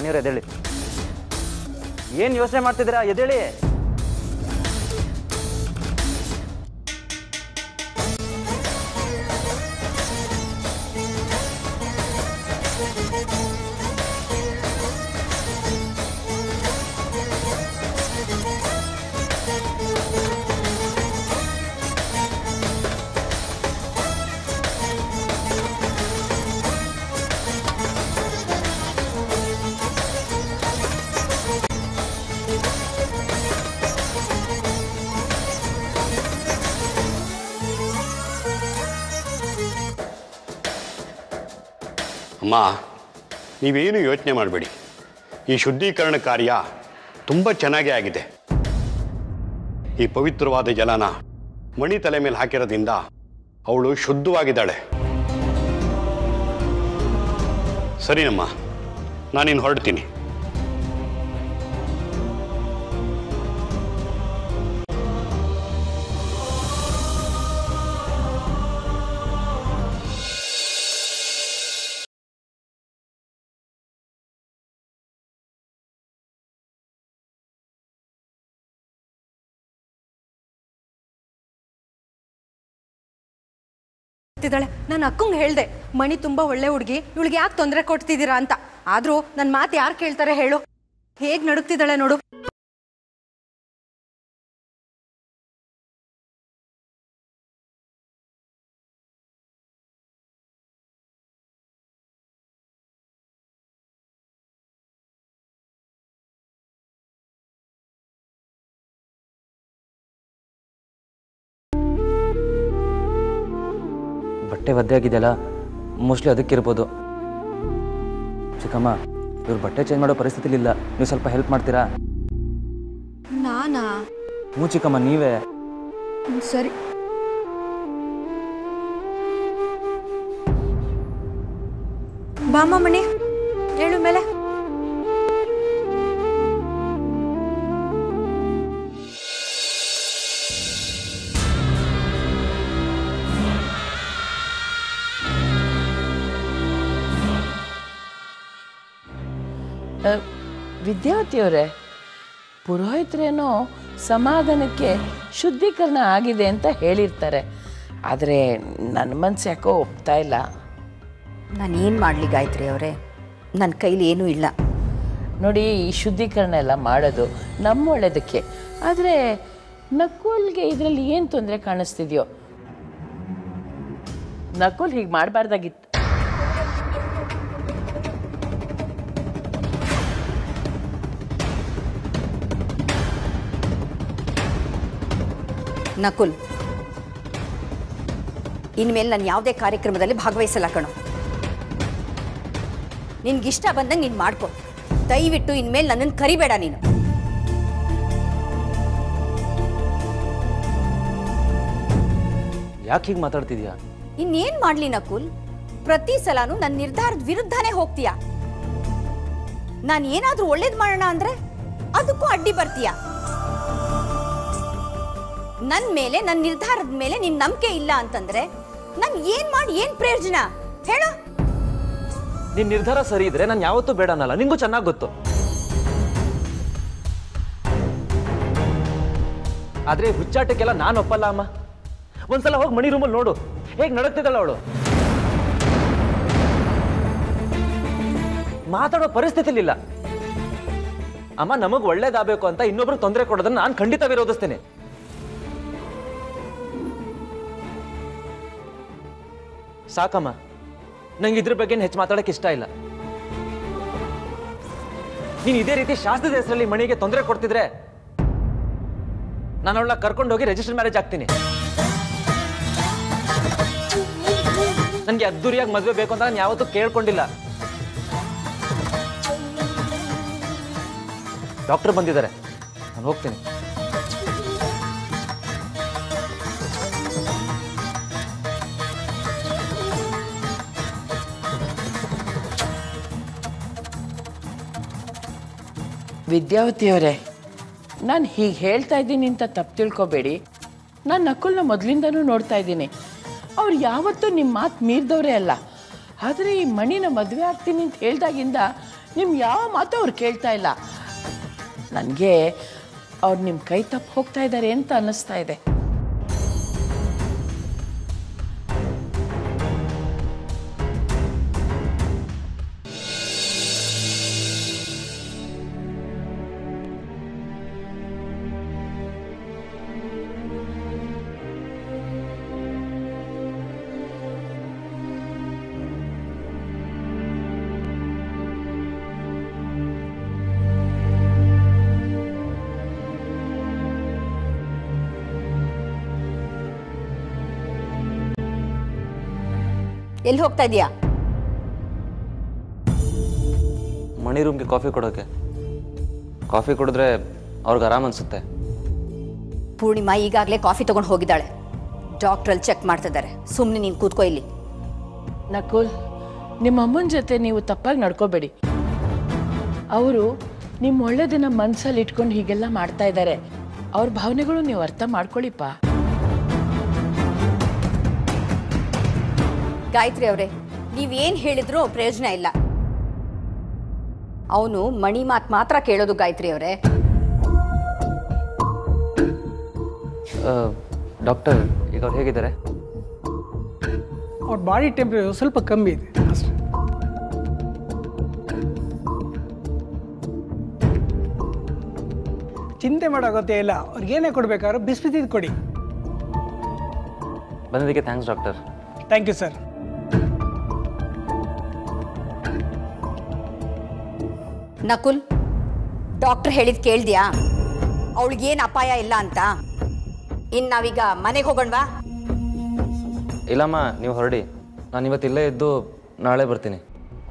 ಮನೆಯವ್ರು ಎದ್ದೇಳಿ ಏನು ಯೋಚನೆ ಮಾಡ್ತಿದ್ದೀರಾ ಎದ್ದೇಳಿ ಅಮ್ಮ ನೀವೇನು ಯೋಚನೆ ಮಾಡಬೇಡಿ ಈ ಶುದ್ಧೀಕರಣ ಕಾರ್ಯ ತುಂಬ ಚೆನ್ನಾಗೇ ಆಗಿದೆ ಈ ಪವಿತ್ರವಾದ ಜಲನ ಮಣಿ ತಲೆ ಮೇಲೆ ಹಾಕಿರೋದ್ರಿಂದ ಅವಳು ಶುದ್ಧವಾಗಿದ್ದಾಳೆ ಸರಿನಮ್ಮ ನಾನಿನ್ನು ಹೊರಡ್ತೀನಿ ಇದ್ದಾಳೆ ನಾನು ಅಕ್ಕಂಗೆ ಹೇಳ್ದೆ ಮಣಿ ತುಂಬಾ ಒಳ್ಳೆ ಹುಡುಗಿ ಇವಳಿಗೆ ಯಾಕೆ ತೊಂದರೆ ಕೊಡ್ತಿದ್ದೀರಾ ಅಂತ ಆದ್ರೂ ನನ್ನ ಮಾತು ಯಾರು ಕೇಳ್ತಾರೆ ಹೇಳು ಹೇಗ್ ನಡುಕ್ತಿದ್ದಾಳೆ ನೋಡು ಬಟ್ಟೆ ಒದ್ದೆ ಆಗಿದೆಯಲ್ಲ ಮೋಸ್ಟ್ಲಿ ಅದಕ್ಕಿರ್ಬೋದು ಚಿಕ್ಕಮ್ಮ ಇವ್ರು ಬಟ್ಟೆ ಚೇಂಜ್ ಮಾಡೋ ಪರಿಸ್ಥಿತಿಲಿಲ್ಲ ನೀವು ಸ್ವಲ್ಪ ಹೆಲ್ಪ್ ಮಾಡ್ತೀರಾ ನಾನಾ ಹ್ಞೂ ಚಿಕ್ಕಮ್ಮ ನೀವೇ ಹ್ಮ್, ಸರಿ ಬಾಮ್ಮ ಮಣಿ ಹೇಳು ಮೇಲೆ ಅ, ವಿದ್ಯಾರ್ಥಿಯವರೇ ಪುರೋಹಿತರೇನೋ ಸಮಾಧಾನಕ್ಕೆ ಶುದ್ಧೀಕರಣ ಆಗಿದೆ ಅಂತ ಹೇಳಿರ್ತಾರೆ ಆದರೆ ನನ್ನ ಮನ್ಸು ಯಾಕೋ ಒಪ್ತಾ ಇಲ್ಲ ನಾನು ಏನು ಮಾಡಲಿ ಗಾಯತ್ರಿ ಅವರೇ ನನ್ನ ಕೈಲಿ ಏನೂ ಇಲ್ಲ ನೋಡಿ ಈ ಶುದ್ಧೀಕರಣ ಎಲ್ಲ ಮಾಡೋದು ನಮ್ಮ ಒಳ್ಳೆಯದಕ್ಕೆ ಆದರೆ ನಕುಲ್ಗೆ ಇದರಲ್ಲಿ ಏನು ತೊಂದರೆ ಕಾಣಿಸ್ತಿದೆಯೋ ನಕುಲ್ ಹೀಗೆ ಮಾಡಬಾರ್ದಾಗಿತ್ತು ನಕುಲ್ ಇನ್ಮೇಲೆ ನಾನು ಯಾವುದೇ ಕಾರ್ಯಕ್ರಮದಲ್ಲಿ ಭಾಗವಹಿಸಲ್ಲ ಕಣೋ ನಿನ್ಗಿಷ್ಟ ಬಂದಂಗೆ ನೀನು ಮಾಡ್ಕೊ ದಯವಿಟ್ಟು ಇನ್ಮೇಲೆ ನನ್ನನ್ನು ಕರಿಬೇಡ ನೀನು ಯಾಕೆ ಹೀಗೆ ಮಾತಾಡ್ತಿದ್ಯಾ ಇನ್ನೇನ್ ಮಾಡ್ಲಿ ನಕುಲ್ ಪ್ರತಿ ಸಲನೂ ನನ್ನ ನಿರ್ಧಾರದ ವಿರುದ್ಧನೇ ಹೋಗ್ತೀಯ ನಾನು ಏನಾದ್ರೂ ಒಳ್ಳೇದ್ ಮಾಡೋಣ ಅಂದ್ರೆ ಅದಕ್ಕೂ ಅಡ್ಡಿ ಬರ್ತೀಯ ನನ್ ಮೇಲೆ ನನ್ನ ನಿರ್ಧಾರದ ಮೇಲೆ ನಿನ್ ನಂಬಿಕೆ ಇಲ್ಲ ಅಂತಂದ್ರೆ ನನ್ ಏನ್ ಮಾಡಿ ಏನ್ ಪ್ರಯೋಜನ ಹೇಳು ನಿನ್ನ ನಿರ್ಧಾರ ಸರಿ ಇದ್ರೆ ನಾನು ಯಾವತ್ತೂ ಬೇಡ ಅನ್ನಲ್ಲ ನಿಂಗೂ ಚೆನ್ನಾಗಿ ಗೊತ್ತು ಆದ್ರೆ ಈ ಹುಚ್ಚಾಟಕ್ಕೆಲ್ಲ ನಾನು ಒಪ್ಪಲ್ಲ ಅಮ್ಮ ಒಂದ್ಸಲ ಹೋಗಿ ಮಣಿ ರೂಮಲ್ಲಿ ನೋಡು ಹೇಗೆ ನಡಕ್ತಿದ್ದಾಳ ಅವಳು ಮಾತಾಡೋ ಪರಿಸ್ಥಿತಿಲಿಲ್ಲ ಅಮ್ಮ ನಮಗ್ ಒಳ್ಳೇದಾಗಬೇಕು ಅಂತ ಇನ್ನೊಬ್ರು ತೊಂದರೆ ಕೊಡೋದನ್ನ ನಾನು ಖಂಡಿತ ವಿರೋಧಿಸ್ತೇನೆ ಸಾಕಮ್ಮ ನಂಗೆ ಇದ್ರ ಬಗ್ಗೆ ಹೆಚ್ಚು ಮಾತಾಡಕ್ಕೆ ಇಷ್ಟ ಇಲ್ಲ ನೀನು ಇದೇ ರೀತಿ ಶಾಸ್ತ್ರದ ಹೆಸರಲ್ಲಿ ಮಣಿಗೆ ತೊಂದರೆ ಕೊಡ್ತಿದ್ರೆ ನಾನು ಅವಳನ್ನ ಕರ್ಕೊಂಡು ಹೋಗಿ ರಿಜಿಸ್ಟರ್ ಮ್ಯಾರೇಜ್ ಆಗ್ತೀನಿ ನನಗೆ ಅದ್ದೂರಿಯಾಗಿ ಮದುವೆ ಬೇಕು ಅಂತ ನಾನು ಯಾವತ್ತೂ ಕೇಳ್ಕೊಂಡಿಲ್ಲ ಡಾಕ್ಟರ್ ಬಂದಿದ್ದಾರೆ ನಾನು ಹೋಗ್ತೀನಿ ವಿದ್ಯಾವತಿಯವರೇ ನಾನು ಹೀಗೆ ಹೇಳ್ತಾ ಇದ್ದೀನಿ ಅಂತ ತಪ್ಪು ತಿಳ್ಕೊಬೇಡಿ ನಾನು ನಕುಲ್ನ ಮೊದಲಿಂದನೂ ನೋಡ್ತಾ ಇದ್ದೀನಿ ಅವ್ರು ಯಾವತ್ತೂ ನಿಮ್ಮ ಮಾತು ಮೀರಿದವರೇ ಅಲ್ಲ ಆದರೆ ಈ ಮಣಿನ ಮದುವೆ ಆಗ್ತೀನಿ ಅಂತ ಹೇಳ್ದಾಗಿಂದ ನಿಮ್ಮ ಯಾವ ಮಾತು ಅವ್ರು ಕೇಳ್ತಾ ಇಲ್ಲ ನನಗೆ ಅವ್ರು ನಿಮ್ಮ ಕೈ ತಪ್ಪು ಹೋಗ್ತಾ ಇದ್ದಾರೆ ಅಂತ ಅನ್ನಿಸ್ತಾ ಇದೆ ಎಲ್ಲಿ ಹೋಗ್ತಾ ಇದೀಯಾ ಮಣಿ ರೂಮ್ಗೆ ಕಾಫಿ ಕೊಡೋಕೆ ಕಾಫಿ ಕುಡಿದ್ರೆ ಅವ್ರಿಗೆ ಆರಾಮ್ ಅನ್ಸುತ್ತೆ ಪೂರ್ಣಿಮಾ ಈಗಾಗಲೇ ಕಾಫಿ ತಗೊಂಡು ಹೋಗಿದ್ದಾಳೆ ಡಾಕ್ಟ್ರಲ್ಲಿ ಚೆಕ್ ಮಾಡ್ತಿದ್ದಾರೆ ಸುಮ್ಮನೆ ನೀನು ಕೂತ್ಕೋ ಇಲ್ಲಿ ನಕುಲ್ ನಿಮ್ಮ ಅಮ್ಮನ ಜೊತೆ ನೀವು ತಪ್ಪಾಗಿ ನಡ್ಕೋಬೇಡಿ ಅವರು ನಿಮ್ಮ ಒಳ್ಳೆದಿನ ಮನಸ್ಸಲ್ಲಿ ಇಟ್ಕೊಂಡು ಹೀಗೆಲ್ಲ ಮಾಡ್ತಾ ಇದ್ದಾರೆ ಅವ್ರ ಭಾವನೆಗಳು ನೀವು ಅರ್ಥ ಮಾಡ್ಕೊಳ್ಳಿಪ್ಪ ಗಾಯತ್ರಿ ಅವರೇ ನೀವೇನು ಹೇಳಿದ್ರೂ ಪ್ರಯೋಜನ ಇಲ್ಲ ಅವನು ಮಣಿ ಮಾತು ಮಾತ್ರ ಕೇಳೋದು ಗಾಯತ್ರಿ ಅವರೇ ಡಾಕ್ಟರ್ ಈಗ ಅವ್ರು ಹೇಗಿದ್ದಾರೆ ಅವ್ರ ಬಾಡಿ ಟೆಂಪ್ರೇಚರ್ ಸ್ವಲ್ಪ ಕಮ್ಮಿ ಇದೆ ಅಷ್ಟೇ ಚಿಂತೆ ಮಾಡೋ ಅಗತ್ಯ ಇಲ್ಲ ಅವ್ರಿಗೆ ಏನೇ ಕೊಡ್ಬೇಕಾದ್ರೂ ಬಿಸಿ ಬಿಸಿದು ಕೊಡಿ ಬಂದಿದ್ದಕ್ಕೆ thanks doctor thank you sir Nakul doctor ಹೇಳಿದ್ ಕೇಳ್ದ್ಯಾ ಅವಳಿಗೇನು ಅಪಾಯ ಇಲ್ಲ ಅಂತ ಇನ್ನು ನಾವೀಗ ಮನೆಗೆ ಹೋಗೋಣವಾ ಇಲ್ಲಮ್ಮ ನೀವು ಹೊರಡಿ ನಾನು ಇವತ್ತು ಇಲ್ಲೇ ಇದ್ದು ನಾಳೆ ಬರ್ತೀನಿ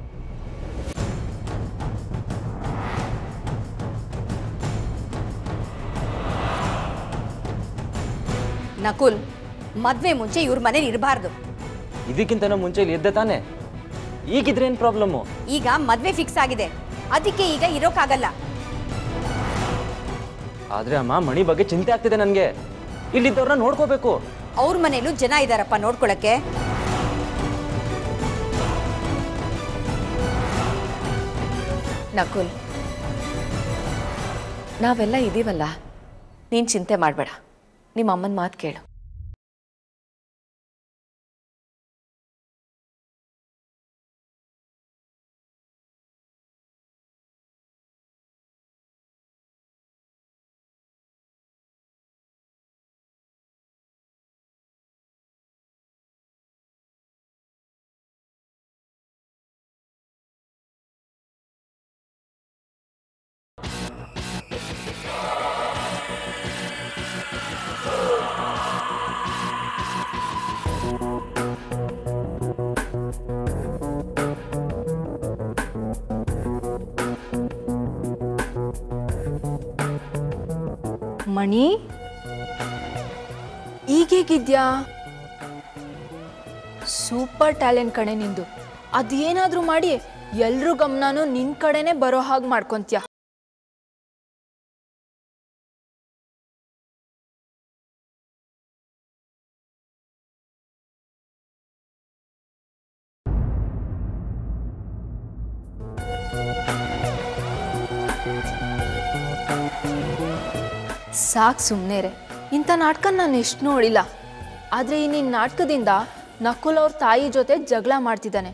ನಕುಲ್ ಮದ್ವೆ ಮುಂಚೆ ಇವ್ರ ಮನೇಲಿ ಇರಬಾರ್ದು ಇದಕ್ಕಿಂತನೂ ಮುಂಚೆ ಇಲ್ಲಿ ಎದ್ದೆ ತಾನೆ ಈಗಿದ್ರೆ ಏನು ಪ್ರಾಬ್ಲಮ್ಮು ಈಗ ಮದ್ವೆ ಫಿಕ್ಸ್ ಆಗಿದೆ ಅದಕ್ಕೆ ಈಗ ಇರೋಕ್ಕಾಗಲ್ಲ ಆದರೆ ಅಮ್ಮ ಮಣಿ ಬಗ್ಗೆ ಚಿಂತೆ ಆಗ್ತಿದೆ ನನಗೆ ಇಲ್ಲಿದ್ದವ್ರನ್ನ ನೋಡ್ಕೋಬೇಕು ಅವ್ರ ಮನೇಲೂ ಜನ ಇದಾರಪ್ಪ ನೋಡ್ಕೊಳಕ್ಕೆ ನಕುಲ್ ನಾವೆಲ್ಲ ಇದೀವಲ್ಲ ನೀನು ಚಿಂತೆ ಮಾಡಬೇಡ ನಿಮ್ಮ ಅಮ್ಮನ ಮಾತು ಕೇಳು ಮಣಿ ಈಗೀಗಿದ್ಯಾ ಸೂಪರ್ ಟ್ಯಾಲೆಂಟ್ ಕಣೆ ನಿಂದು ಅದೇನಾದ್ರೂ ಮಾಡಿ ಎಲ್ರ ಗಮನನೂ ನಿನ್ ಕಡೆನೇ ಬರೋ ಹಾಗೆ ಮಾಡ್ಕೊಂತ್ಯ ಸಾಕು ಸುಮ್ಮನೆ ರೇ ಇಂಥ ನಾಟಕ ನಾನು ಎಷ್ಟು ನೋಡಿಲ್ಲ ಆದರೆ ಈ ನಿನ್ನ ನಾಟಕದಿಂದ ನಕುಲ್ ಅವ್ರ ತಾಯಿ ಜೊತೆ ಜಗಳ ಮಾಡ್ತಿದ್ದಾನೆ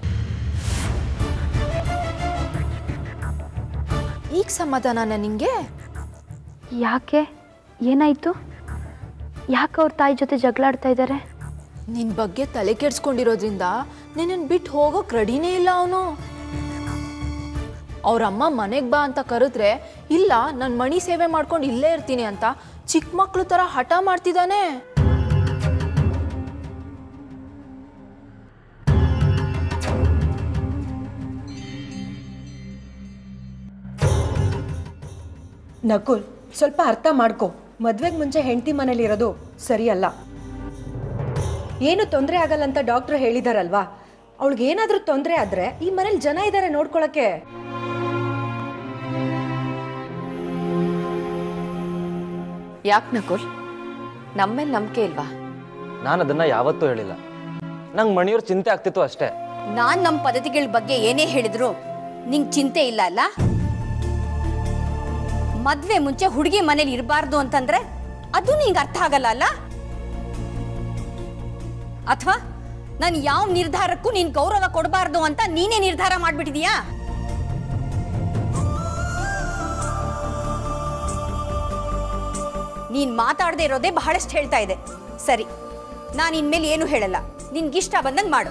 ಈಗ ಸಮಾಧಾನ ನಿಂಗೆ ಯಾಕೆ ಏನಾಯ್ತು ಯಾಕೆ ಅವ್ರ ತಾಯಿ ಜೊತೆ ಜಗಳಾಡ್ತಾ ಇದ್ದಾರೆ ನಿನ್ನ ಬಗ್ಗೆ ತಲೆ ಕೆಡ್ಸ್ಕೊಂಡಿರೋದ್ರಿಂದ ನಿನ್ನನ್ನು ಬಿಟ್ಟು ಹೋಗೋಕೆ ರೆಡಿನೇ ಇಲ್ಲ ಅವನು ಅವ್ರಮ್ಮ ಮನೆಗೆ ಬಾ ಅಂತ ಕರೆದ್ರೆ ಇಲ್ಲ ನಾನು ಮಣಿ ಸೇವೆ ಮಾಡ್ಕೊಂಡು ಇಲ್ಲೇ ಇರ್ತೀನಿ ಅಂತ ಚಿಕ್ಕ ಮಕ್ಳು ಥರ ಹಠ ಮಾಡ್ತಿದ್ದಾನೆ ನಕುಲ್ ಸ್ವಲ್ಪ ಅರ್ಥ ಮಾಡ್ಕೊ ಮದ್ವೆಗೆ ಮುಂಚೆ ಹೆಂಡತಿ ಮನೇಲಿ ಇರೋದು ಸರಿಯಲ್ಲ ಏನು ತೊಂದರೆ ಆಗಲ್ಲ ಅಂತ ಡಾಕ್ಟರ್ ಹೇಳಿದಾರಲ್ವಾ ಅವಳಿಗೆ ಏನಾದ್ರೂ ತೊಂದರೆ ಆದ್ರೆ ಈ ಮನೇಲಿ ಜನ ಇದ್ದಾರೆ ನೋಡ್ಕೊಳಕ್ಕೆ ಯಾಕೆ ನಕುಲ್ ನಮ್ಮೇಲೆ ನಂಬಿಕೆ ಇಲ್ವಾ ನಾನು ಅದನ್ನ ಯಾವತ್ತೂ ಹೇಳಿಲ್ಲ ನಂಗೆ ಮಣಿಯವ್ರ ಚಿಂತೆ ಆಗ್ತಿತ್ತು ಅಷ್ಟೇ ನಾನ್ ನಮ್ಮ ಪದ್ಧತಿಗಳ ಬಗ್ಗೆ ಏನೇ ಹೇಳಿದ್ರು ನಿಂಗ್ ಚಿಂತೆ ಇಲ್ಲ ಅಲ್ಲ ಮದ್ವೆ ಮುಂಚೆ ಹುಡುಗಿ ಮನೇಲಿ ಇರಬಾರ್ದು ಅಂತಂದ್ರೆ ಅದು ನಿಂಗೆ ಅರ್ಥ ಆಗಲ್ಲ ಅಲ್ಲ ಅಥವಾ ನಾನು ಯಾವ ನಿರ್ಧಾರಕ್ಕೂ ನೀನ್ ಗೌರವ ಕೊಡಬಾರ್ದು ಅಂತ ನೀನೇ ನಿರ್ಧಾರ ಮಾಡ್ಬಿಟ್ಟಿದೀಯಾ ನೀನ್ ಮಾತಾಡದೆ ಇರೋದೇ ಬಹಳಷ್ಟು ಹೇಳ್ತಾ ಇದೆ ಸರಿ ನಾನು ಇನ್ಮೇಲೆ ಏನು ಹೇಳಲ್ಲ ನಿನ್ಗಿಷ್ಟ ಬಂದಂಗ್ ಮಾಡು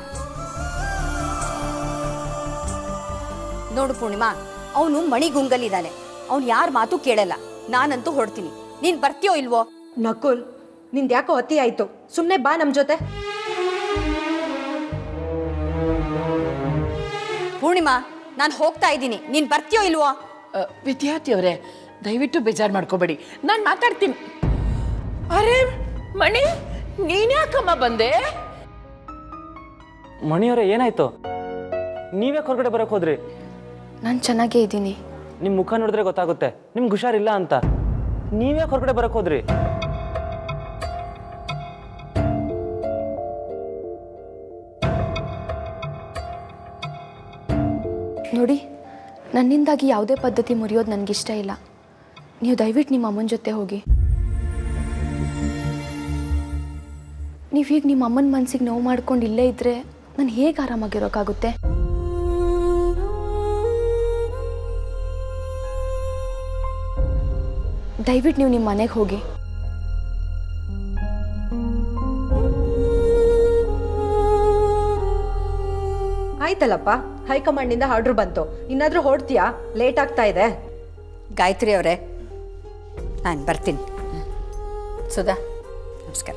ನೋಡು ಪೂರ್ಣಿಮಾ ಅವನು ಮಣಿಗುಂಗಲ್ಲಿದ್ದಾನೆ ಅವ್ನು ಯಾರ ಮಾತು ಕೇಳಲ್ಲ ನಾನಂತೂ ಹೊಡ್ತೀನಿ ನೀನ್ ಬರ್ತೀಯೋ ಇಲ್ವೋ ನಕುಲ್ ನಿಂದ್ ಯಾಕೋ ಅತಿ ಆಯ್ತು ಸುಮ್ಮನೆ ಬಾ ನಮ್ಮ ಜೊತೆ ಪೂರ್ಣಿಮಾ ನಾನು ಹೋಗ್ತಾ ಇದ್ದೀನಿ ನೀನ್ ಬರ್ತೀಯೋ ಇಲ್ವೋ ಅ, ವಿದ್ಯಾರ್ಥಿಯವರೇ ದಯವಿಟ್ಟು ಬೇಜಾರು ಮಾಡ್ಕೋಬೇಡಿ ನಾನು ಮಾತಾಡ್ತೀನಿ ಅರೆ ಮಣಿ ನೀನ್ಯಾಕಮ್ಮ ಬಂದೆ ಮಣಿಯವರೇ ಏನಾಯ್ತು ನೀವೇ ಹೊರಗಡೆ ಬರಕ್ ಹೋದ್ರಿ ನಾನು ಚೆನ್ನಾಗೇ ಇದ್ದೀನಿ ನಿಮ್ ಮುಖ ನೋಡಿದ್ರೆ ಗೊತ್ತಾಗುತ್ತೆ ನಿಮ್ಗೆ ಹುಷಾರಿಲ್ಲ ಅಂತ ನೀವೇ ಹೊರಗಡೆ ಬರಕ್ ಹೋದ್ರಿ ನೋಡಿ ನನ್ನಿಂದಾಗಿ ಯಾವುದೇ ಪದ್ಧತಿ ಮುರಿಯೋದು ನನಗಿಷ್ಟ ಇಲ್ಲ ನೀವು ದಯವಿಟ್ಟು ನಿಮ್ಮ ಅಮ್ಮನ ಜೊತೆ ಹೋಗಿ ನೀವೀಗ ನಿಮ್ಮ ಅಮ್ಮನ ಮನಸ್ಸಿಗೆ ನೋವು ಮಾಡ್ಕೊಂಡು ಇಲ್ಲೇ ಇದ್ದರೆ ನಾನು ಹೇಗೆ ಆರಾಮಾಗಿರೋಕ್ಕಾಗುತ್ತೆ ದಯವಿಟ್ಟು ನೀವು ನಿಮ್ಮ ಮನೆಗೆ ಹೋಗಿ ಆಯ್ತಲ್ಲಪ್ಪ ಹೈಕಮಾಂಡಿಂದ ಆರ್ಡ್ರ್ ಬಂತು ಇನ್ನಾದ್ರೂ ಹೊಡ್ತೀಯಾ ಲೇಟ್ ಆಗ್ತಾ ಇದೆ ಗಾಯತ್ರಿ ಅವರೇ ನಾನು ಬರ್ತೀನಿ ಸುಧಾ ನಮಸ್ಕಾರ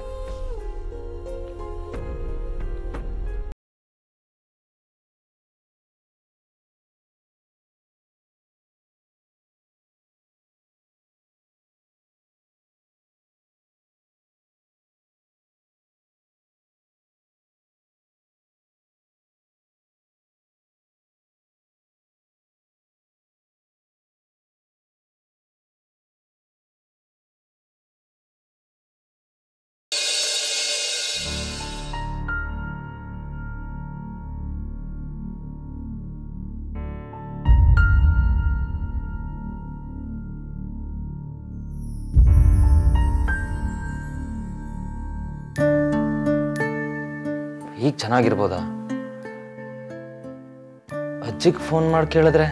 ಈಗ ಚೆನ್ನಾಗಿರ್ಬೋದಾ ಅಜ್ಜಿಗೆ ಫೋನ್ ಮಾಡಿ ಕೇಳಿದ್ರೆ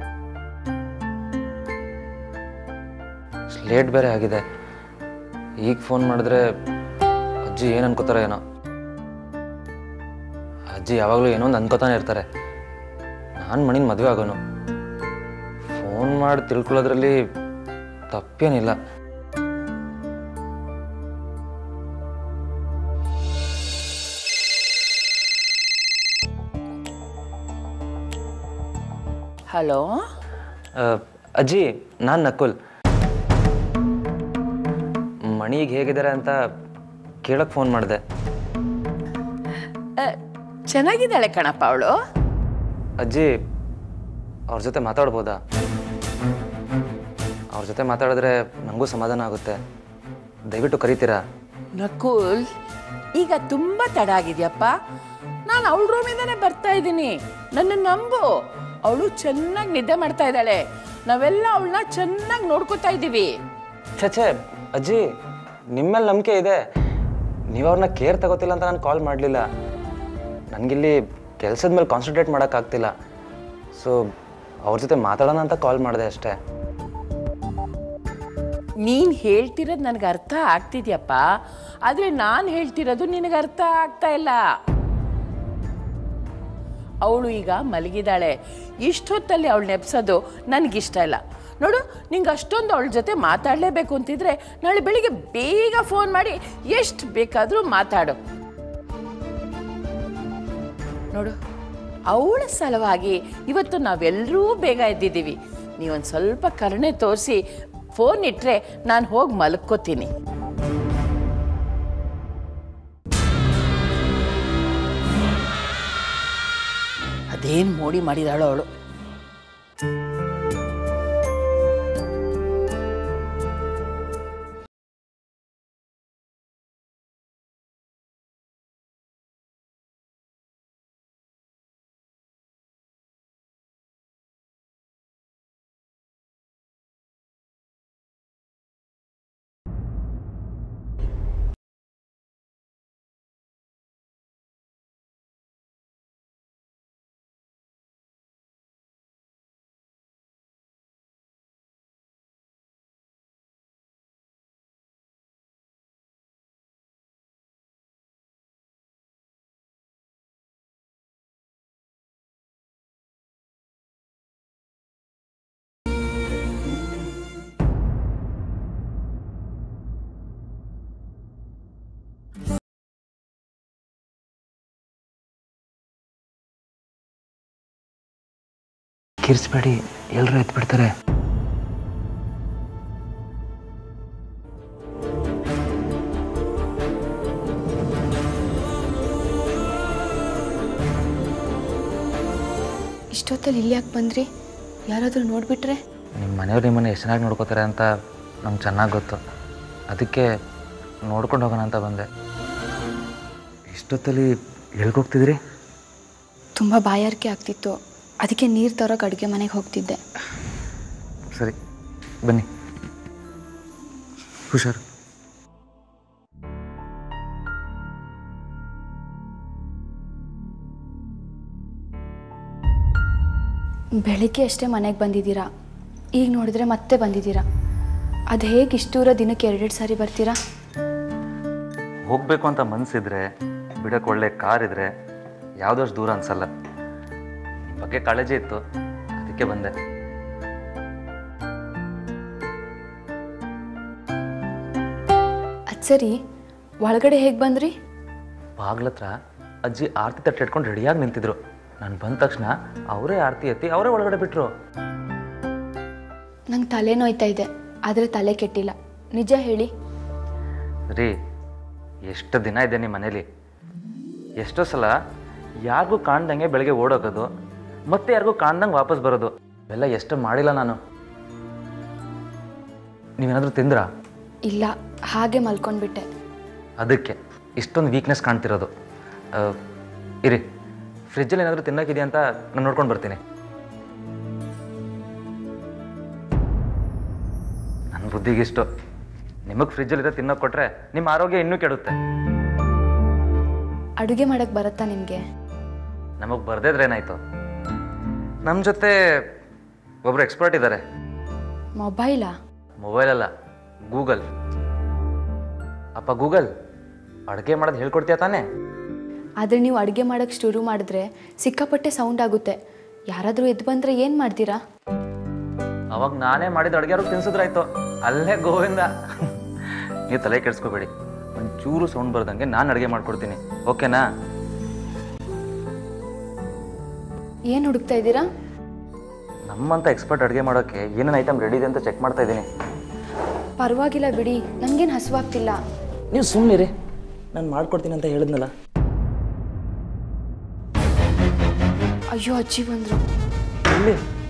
ಲೇಟ್ ಬೇರೆ ಆಗಿದೆ ಈಗ ಫೋನ್ ಮಾಡಿದ್ರೆ ಅಜ್ಜಿ ಏನು ಅನ್ಕೋತಾರೆ ಏನೋ ಅಜ್ಜಿ ಯಾವಾಗಲೂ ಏನೋ ಒಂದು ಅನ್ಕೋತಾನೆ ಇರ್ತಾರೆ ನಾನು ಮಣಿನ ಮದುವೆ ಆಗೋನು ಫೋನ್ ಮಾಡಿ ತಿಳ್ಕೊಳ್ಳೋದ್ರಲ್ಲಿ ತಪ್ಪೇನಿಲ್ಲ ಹಲೋ ಆ, ಅಜ್ಜಿ ನಾನು ನಕುಲ್ ಮಣಿ ಈಗ ಹೇಗಿದ್ದಾರೆ ಅಂತ ಕೇಳಕ್ಕೆ ಫೋನ್ ಮಾಡಿದೆ ಚೆನ್ನಾಗಿದ್ದಾಳೆ ಕಣಪ್ಪ ಅವಳು ಅಜ್ಜಿ ಅವ್ರ ಜೊತೆ ಮಾತಾಡ್ಬೋದಾ ಅವ್ರ ಜೊತೆ ಮಾತಾಡಿದ್ರೆ ನನಗೂ ಸಮಾಧಾನ ಆಗುತ್ತೆ ದಯವಿಟ್ಟು ಕರಿತೀರಾ ನಕುಲ್ ಈಗ ತುಂಬ ತಡ ಆಗಿದೆಯಪ್ಪ ನಾನು ಅವಳ ರೂಮಿಂದಾನೆ ಬರ್ತಾ ಇದ್ದೀನಿ ನನ್ನ ನಂಬು ಅವಳು ಚೆನ್ನಾಗಿ ನಿದ್ದೆ ಮಾಡ್ತಾ ಇದ್ದಾಳೆ ನಾವೆಲ್ಲ ಅವಳನ್ನ ಚೆನ್ನಾಗಿ ನೋಡ್ಕೋತಾ ಇದ್ದೀವಿ ಛೇ ಅಜ್ಜಿ ನಿಮ್ಮೇಲೆ ನಂಬಿಕೆ ಇದೆ ನೀವು ಅವ್ರನ್ನ ಕೇರ್ ತಗೋತಿಲ್ಲ ಅಂತ ನಾನು ಕಾಲ್ ಮಾಡಲಿಲ್ಲ ನನಗಿಲ್ಲಿ ಕೆಲಸದ ಮೇಲೆ ಕಾನ್ಸಂಟ್ರೇಟ್ ಮಾಡೋಕ್ಕಾಗ್ತಿಲ್ಲ ಸೊ ಅವ್ರ ಜೊತೆ ಮಾತಾಡೋಣ ಅಂತ ಕಾಲ್ ಮಾಡಿದೆ ಅಷ್ಟೇ ನೀನು ಹೇಳ್ತಿರೋದು ನನಗೆ ಅರ್ಥ ಆಗ್ತಿದ್ಯಪ್ಪ ಆದರೆ ನಾನು ಹೇಳ್ತಿರೋದು ನಿನಗೆ ಅರ್ಥ ಆಗ್ತಾ ಇಲ್ಲ ಅವಳು ಈಗ ಮಲಗಿದಾಳೆ ಇಷ್ಟೊತ್ತಲ್ಲಿ ಅವಳು ನೆಪ್ಸೋದು ನನಗಿಷ್ಟ ಇಲ್ಲ ನೋಡು ನಿಂಗೆ ಅಷ್ಟೊಂದು ಅವಳ ಜೊತೆ ಮಾತಾಡಲೇಬೇಕು ಅಂತಿದ್ರೆ ನಾಳೆ ಬೆಳಿಗ್ಗೆ ಬೇಗ ಫೋನ್ ಮಾಡಿ ಎಷ್ಟು ಬೇಕಾದರೂ ಮಾತಾಡು ನೋಡು ಅವಳ ಸಲುವಾಗಿ ಇವತ್ತು ನಾವೆಲ್ಲರೂ ಬೇಗ ಎದ್ದಿದ್ದೀವಿ ನೀವೊಂದು ಸ್ವಲ್ಪ ಕರುಣೆ ತೋರಿಸಿ ಫೋನ್ ಇಟ್ಟರೆ ನಾನು ಹೋಗಿ ಮಲ್ಕೋತೀನಿ ಅದೇನು ಮೋಡಿ ಮಾಡಿದಾಳೋ ಅವಳು ಕಿರ್ಸ್ಬೇಡಿ ಎಲ್ಲರೂ ಎತ್ಬಿಡ್ತಾರೆ ಇಷ್ಟೊತ್ತಲ್ಲಿ ಇಲ್ಲಿ ಯಾಕೆ ಬಂದ್ರಿ ಯಾರಾದರೂ ನೋಡಿಬಿಟ್ರೆ ನಿಮ್ಮ ಮನೆಯವ್ರು ನಿಮ್ಮನ್ನು ಎಷ್ಟು ಚೆನ್ನಾಗಿ ನೋಡ್ಕೋತಾರೆ ಅಂತ ನಂಗೆ ಚೆನ್ನಾಗಿ ಗೊತ್ತು ಅದಕ್ಕೆ ನೋಡ್ಕೊಂಡು ಹೋಗೋಣ ಅಂತ ಬಂದೆ ಇಷ್ಟೊತ್ತಲ್ಲಿ ಎಲ್ಗೋಗ್ತಿದ್ರಿ ತುಂಬ ಬಾಯಾರಿಕೆ ಆಗ್ತಿತ್ತು ಅದಕ್ಕೆ ನೀರು ತರೋಕೆ ಅಡುಗೆ ಮನೆಗೆ ಹೋಗ್ತಿದ್ದೆ ಸರಿ ಬನ್ನಿ ಹುಷಾರು ಬೆಳಿಗ್ಗೆ ಅಷ್ಟೇ ಮನೆಗೆ ಬಂದಿದ್ದೀರಾ ಈಗ ನೋಡಿದ್ರೆ ಮತ್ತೆ ಬಂದಿದ್ದೀರಾ ಅದು ಹೇಗೆ ಇಷ್ಟು ದೂರ ದಿನಕ್ಕೆ ಎರಡೆರಡು ಸಾರಿ ಬರ್ತೀರಾ ಹೋಗಬೇಕು ಅಂತ ಮನಸ್ಸಿದ್ರೆ ಬಿಡಕ್ಕೆ ಒಳ್ಳೆ ಕಾರ್ ಇದ್ರೆ ಯಾವುದಷ್ಟು ದೂರ ಅನ್ಸಲ್ಲ ನಿಮ್ ಬಗ್ಗೆ ಕಾಳಜಿ ಇತ್ತು ಅದಕ್ಕೆ ಬಂದೆ ಅದು ಸರಿ ಒಳಗಡೆ ಹೇಗೆ ಬಂದ್ರಿ ಬಾಗ್ಲತ್ರ ಅಜ್ಜಿ ಆರತಿ ತಟ್ಟೆ ಇಟ್ಕೊಂಡು ರೆಡಿಯಾಗಿ ನಿಂತಿದ್ರು ನಾನು ಬಂದ ತಕ್ಷಣ ಅವರೇ ಆರತಿ ಎತ್ತಿ ಅವರೇ ಒಳಗಡೆ ಬಿಟ್ರು ನಂಗೆ ತಲೆ ನೋಯ್ತಾ ಇದೆ ಆದರೆ ತಲೆ ಕೆಟ್ಟಿಲ್ಲ ನಿಜ ಹೇಳಿ ರೀ ಎಷ್ಟು ದಿನ ಇದೆ ನಿಮ್ಮ ಮನೇಲಿ ಎಷ್ಟೋ ಸಲ ಯಾರಿಗೂ ಕಾಣ್ದಂಗೆ ಬೆಳಗ್ಗೆ ಓಡೋಗೋದು ಮತ್ತೆ ಯಾರಿಗೂ ಕಾಣ್ದಂಗೆ ವಾಪಸ್ ಬರೋದು ಇವೆಲ್ಲ ಎಷ್ಟು ಮಾಡಿಲ್ಲ ನಾನು ನೀವೇನಾದರೂ ತಿಂದ್ರಾ ಇಲ್ಲ ಹಾಗೆ ಮಲ್ಕೊಂಡ್ಬಿಟ್ಟೆ ಅದಕ್ಕೆ ಇಷ್ಟೊಂದು ವೀಕ್ನೆಸ್ ಕಾಣ್ತಿರೋದು ಆ, ಇರಿ ಫ್ರಿಜ್ಜಲ್ಲಿ ಏನಾದರೂ ತಿನ್ನೋಕ್ಕಿದೆಯಾ ಅಂತ ನಾನು ನೋಡ್ಕೊಂಡು ಬರ್ತೀನಿ ನನ್ನ ಬುದ್ಧಿಗಿಷ್ಟು ನಿಮಗೆ ಫ್ರಿಜ್ಜಲ್ಲಿರೋ ತಿನ್ನೋಕೆ ಕೊಟ್ಟರೆ ನಿಮ್ಮ ಆರೋಗ್ಯ ಇನ್ನೂ ಕೆಡುತ್ತೆ ಅಡುಗೆ ಮಾಡೋಕ್ಕೆ ಬರುತ್ತಾ ನಿಮಗೆ ನಮಗೆ ಬರ್ದಿದ್ರೆ ಏನಾಯ್ತು ನಮ್ಮ ಜೊತೆ ಒಬ್ರು ಎಕ್ಸ್ಪರ್ಟ್ ಇದ್ದಾರೆ ಮೊಬೈಲಾ ಮೊಬೈಲ್ ಅಲ್ಲ ಗೂಗಲ್ ಅಪ್ಪ ಗೂಗಲ್ ಅಡುಗೆ ಮಾಡೋದು ಹೇಳ್ಕೊಡ್ತೀಯ ತಾನೇ ಆದರೆ ನೀವು ಅಡುಗೆ ಮಾಡೋಕ್ಕೆ ಶುರು ಮಾಡಿದ್ರೆ ಸಿಕ್ಕಾಪಟ್ಟೆ ಸೌಂಡ್ ಆಗುತ್ತೆ ಯಾರಾದರೂ ಎದ್ದು ಬಂದರೆ ಏನು ಮಾಡ್ತೀರಾ ಅವಾಗ ನಾನೇ ಮಾಡಿದ ಅಡುಗೆ ಅವ್ರಿಗೆ ತಿನ್ಸಿದ್ರಾಯ್ತು ಅಲ್ಲೇ ಗೋವಿಂದ ನೀವು ತಲೆ ಕೆಡಿಸ್ಕೋಬೇಡಿ ಒಂಚೂರು ಸೌಂಡ್ ಬರ್ದಂಗೆ ನಾನು ಅಡುಗೆ ಮಾಡ್ಕೊಡ್ತೀನಿ ಓಕೆನಾ ಏನು ಹುಡುಕ್ತಾ ಇದ್ದೀರಾ ನಮ್ಮಂತ ಎಕ್ಸ್ಪರ್ಟ್ ಅಡುಗೆ ಮಾಡೋಕ್ಕೆ ಏನೇನು ಐಟಮ್ ರೆಡಿ ಇದೆ ಅಂತ ಚೆಕ್ ಮಾಡ್ತಾ ಇದ್ದೀನಿ ಪರವಾಗಿಲ್ಲ ಬಿಡಿ ನನಗೇನು ಹಸುವಾಗ್ತಿಲ್ಲ ನೀವು ಸುಮ್ಮನಿರಿ ನಾನು ಮಾಡ್ಕೊಡ್ತೀನಿ ಅಂತ ಹೇಳಿದ್ನಲ್ಲ ಅಯ್ಯೋ ಅಜ್ಜಿ ಬಂದರು ಇಲ್ಲಿ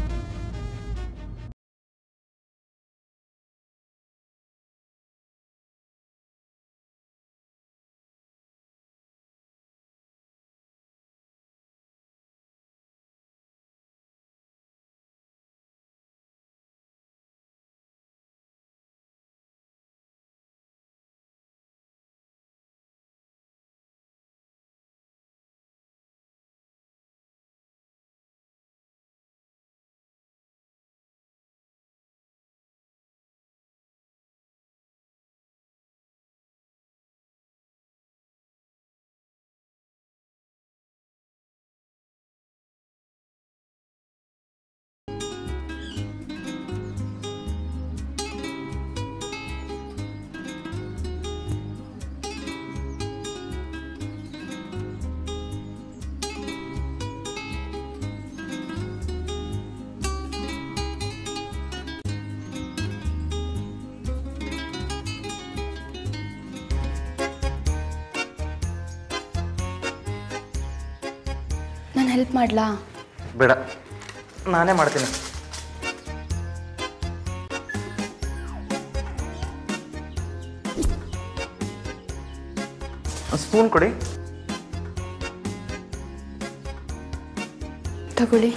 ನಾನು ಹೆಲ್ಪ್ ಮಾಡಲಾ ಬೇಡ ನಾನೇ ಮಾಡ್ತೀನಿ ಸ್ಪೂನ್ ಕೊಡಿ ತಗೊಳ್ಳಿ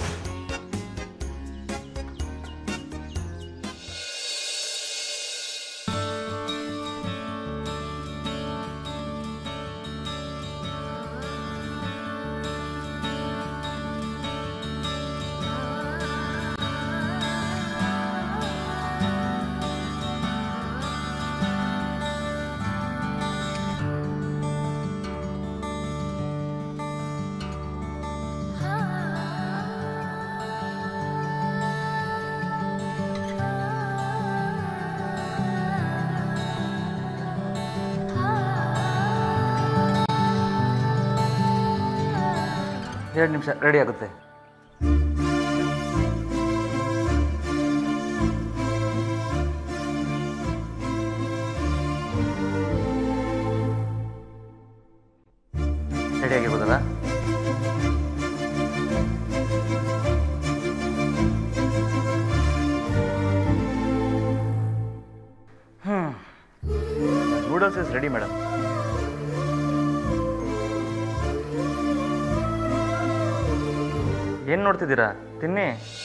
ಎರಡು ನಿಮಿಷ ರೆಡಿ ಆಗುತ್ತೆ ರೆಡಿ ಆಗಿರ್ಬೋದಲ್ಲ ಹ್ಞೂ ನೂಡಲ್ಸ್ ಇಸ್ ರೆಡಿ ಮೇಡಮ್ ಏನು ನೋಡ್ತಿದ್ದೀರಾ ತಿನ್ನಿ